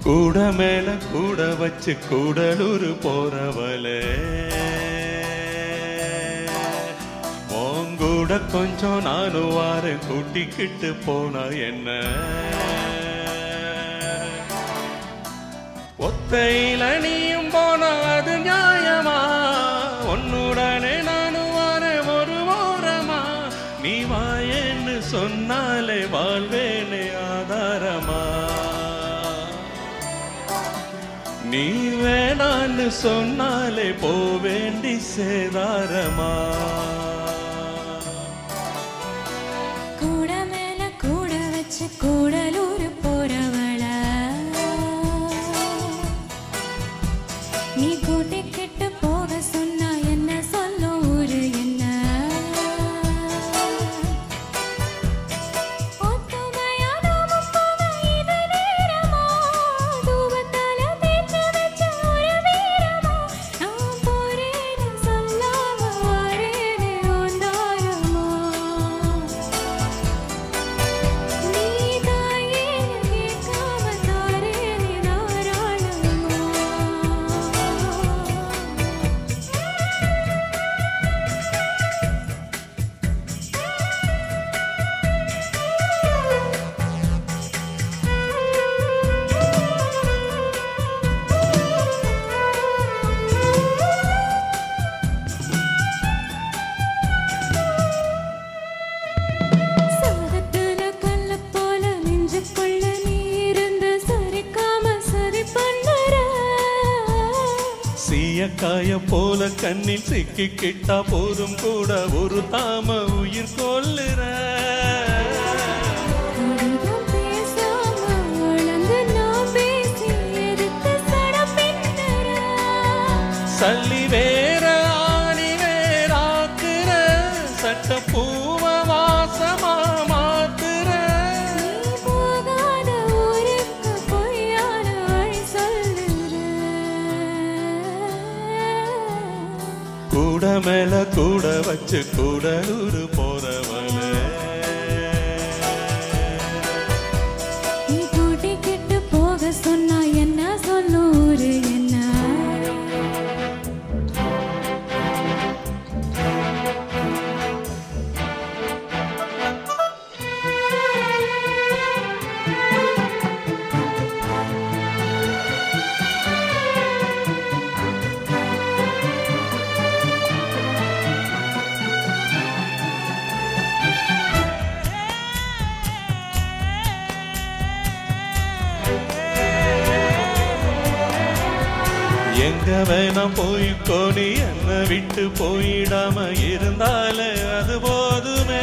கூட மேல கூட வச்சு கூடலூர் போறவளே உங்கூட கொஞ்சம் நானும் வாரேன் கூட்டிக்கிட்டு போனா என்ன ஒத்தையில நீயும் போனா அது நியாயமா உன்னுடனே நானும் வரேன் ஒரு ஓரமா நீ வாயேன்னு சொன்னாலே வாழ்வேனே ஆதாரமா நீ வேணான்னு சொன்னாலே போவேண்டி சேதாரமா கூட மேல கூட வச்சு கூடலூர் போறவள நீ கூட்டிக்கிட்டு போக சொன்னா என்ன சொல்லும் ஊரு என்ன ஒத்துமையா நாமும் போக இது நேரமா? தூவத்தால தேய்ச்சு வச்ச ஒரு வீரமா? நான் போறேன்னு சொல்லாம வாரேனே ஓந்தாரமா? நீ தாயேன்னு கேட்காம தாரேனே தாராளமா? சாதத்துல கல்ல போல நெஞ்சுக்குள்ள நீ இருந்து சரிக்காம சரி பண்ணுற சீயக்காய போல கண்ணில் சிக்கிக்கிட்டா போதும் கூட ஒரு தாம உயிர் கொல்லுற அதிகம் பேசாம வளர்ந்து நான் பேசி எதுக்கு சட பின்னுற சல்லி வேற ஆணி வேறாக்குற சட்ட பூவ வாசமா மாத்துற நீ போகாத ஊருக்கு பொய்யான வழி சொல்லுற கூட மேல கூட வச்சு கூடலூர் போறவள நீ கூட்டிக்கிட்டு போக சொன்னா என்ன சொல்லும் ஊரு என்ன எங்க வேணா போய்க்கோ நீ என்ன விட்டு போயிடாம இருந்தாலே அது போதுமே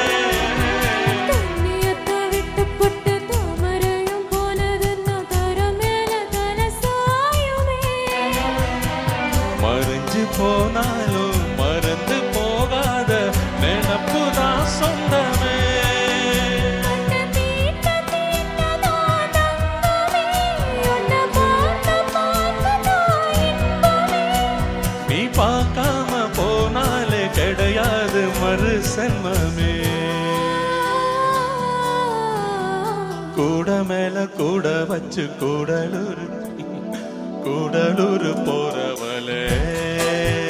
தண்ணியத்த விட்டு புட்டு தாமரையும் போனதுன்னா தர மேல தலை சாயுமே மறைஞ்சு போனாலும் மறந்து போகாத நினப்பு தான் சொந்தமே கண்ண தீட்ட தீட்டதான் தங்கமே உன்னை பார்த்த பார்த்துதான் இன்பமே நீ பார்க்காம போனாலே கிடையாது மறு சென்மமே கூட மேல கூட வச்சு கூடலூர் கூடலூர் போறவளே